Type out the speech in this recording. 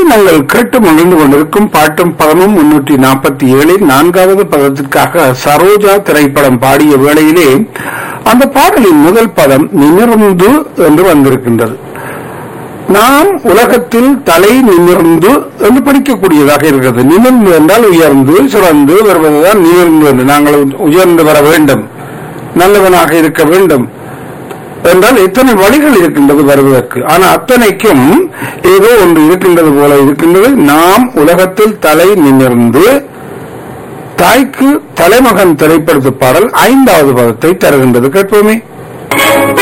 நாங்கள் கேட்டு மகிழ்ந்து கொண்டிருக்கும் பாட்டும் பதமும் முன்னூற்றி நாற்பத்தி ஏழில் நான்காவது பதத்திற்காக சரோஜா திரைப்படம் பாடிய வேளையிலே அந்த பாடலின் முதல் பதம் நிமிர்ந்து என்று வந்திருக்கின்றது நாம் உலகத்தில் தலை நிமிர்ந்து என்று படிக்கக்கூடியதாக இருக்கிறது நிமிர்ந்து என்றால் உயர்ந்து சிறந்து வருவதுதான் நிமிர்ந்து என்று நாங்கள் உயர்ந்து வர வேண்டும் நல்லவனாக இருக்க வேண்டும் என்றால் எத்தனை வழிகள் இருக்கின்றது வருவதற்கு ஆனா அத்தனைக்கும் ஏதோ ஒன்று இருக்கின்றது போல இருக்கின்றது நாம் உலகத்தில் தலை நிமிர்ந்து தாய்க்கு தலைமகன் திரைப்படத்து பாடல் ஐந்தாவது பதத்தை தருகின்றது கேட்போமே